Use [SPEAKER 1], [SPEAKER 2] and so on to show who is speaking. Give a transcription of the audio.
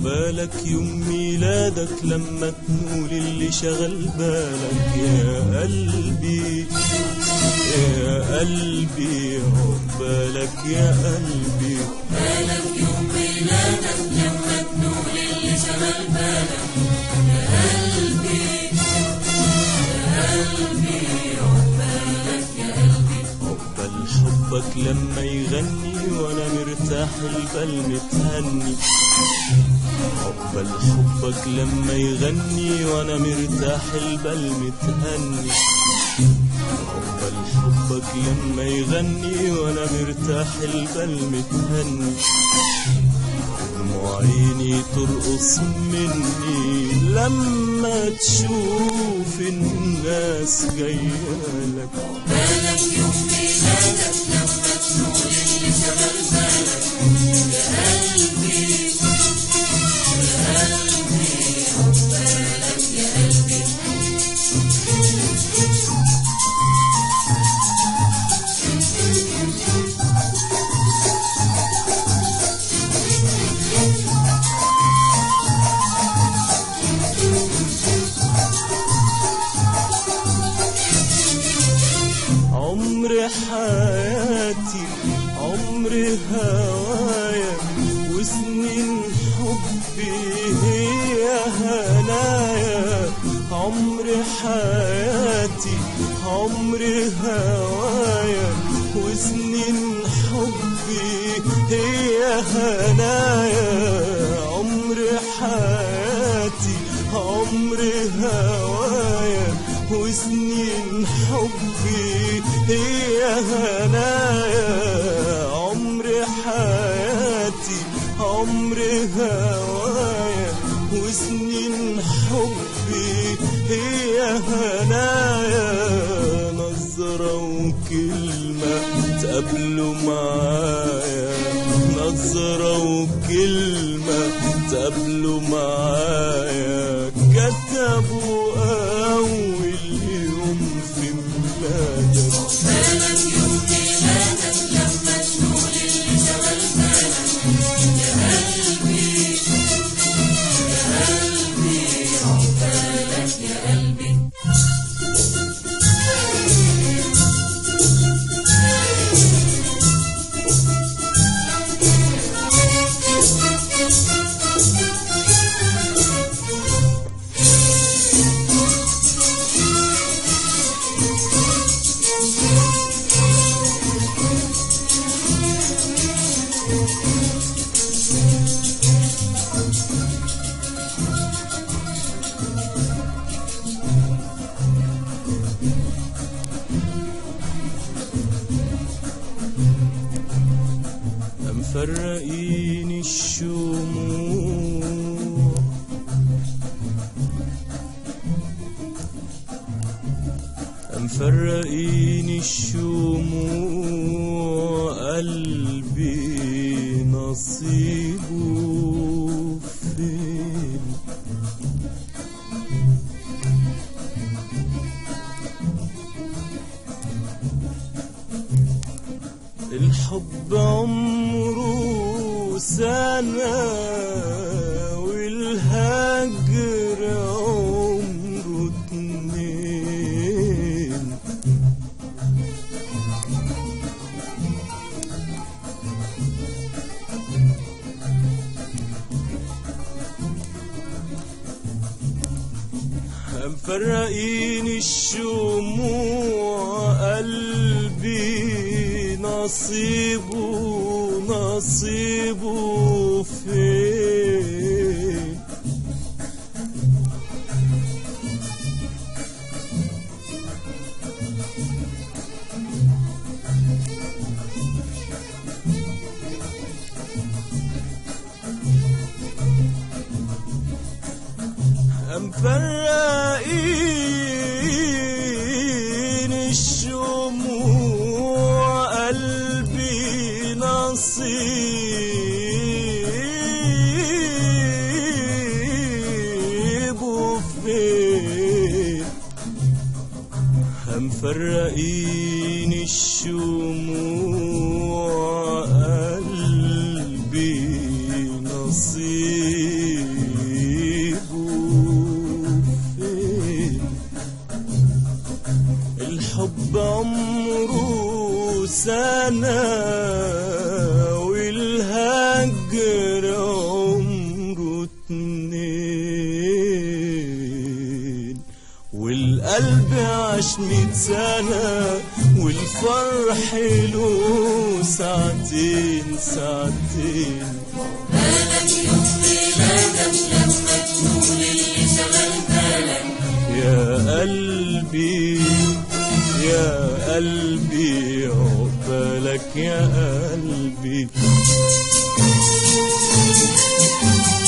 [SPEAKER 1] عقبالك يوم ميلادك لما تنول اللي شغل بالك يا قلبي يا قلبي عقبالك يا قلبي
[SPEAKER 2] بالك يوم ميلادك لما تنول اللي شغل بالك يا قلبي يا قلبي عقبالك يا قلبي
[SPEAKER 1] عقبال حبك لما يغني وانا مرتاح البال متهني عقبال حبك لما يغني وانا مرتاح البال متهني عقبال حبك لما يغني وانا مرتاح البال متهني دموع عيني ترقص مني لما تشوف الناس جايالك
[SPEAKER 2] بالك يوم ميلادك لما تنول اللي شغل بالك يا قلبي يا قلبي عقبالك يا قلبي
[SPEAKER 1] عمر حياتي عمر هوايا وسنين حبي هي هنايا عمر حياتي عمر هوايا وسنين حبي هي هنايا عمر حياتي عمر هوايا وسنين حبي هي هنايا عمر حياتي عمر هوايا وسنين حبي هي هنايا نظرة وكلمة تقابلوا معايا نظرة وكلمة تقابلوا معايا كتبوا أول يوم في ميلادك
[SPEAKER 2] بالك يوم ميلادك لما تنول اللي شغل بالك يا قلبي يا قلبي عقبالك يا قلبي
[SPEAKER 1] مفرقين الشموع مفرقين الشموع قلبي نصيبه فين الحب عمره سنة والهجر عمره اتنين مفرقين الشموع قلبي نصيبه نصيبه فين مفرقين الشموع قلبي نصيبه فين مفرقين الشموع قلبي نصيبه سنة والهجر عمره اتنين والقلب عاش ميت سنة والفرح له ساعتين ساعتين
[SPEAKER 2] بالك يوم ميلادك لما تقول اللي شغل بالك
[SPEAKER 1] يا قلبي يا قلبي عقبالك يا قلبي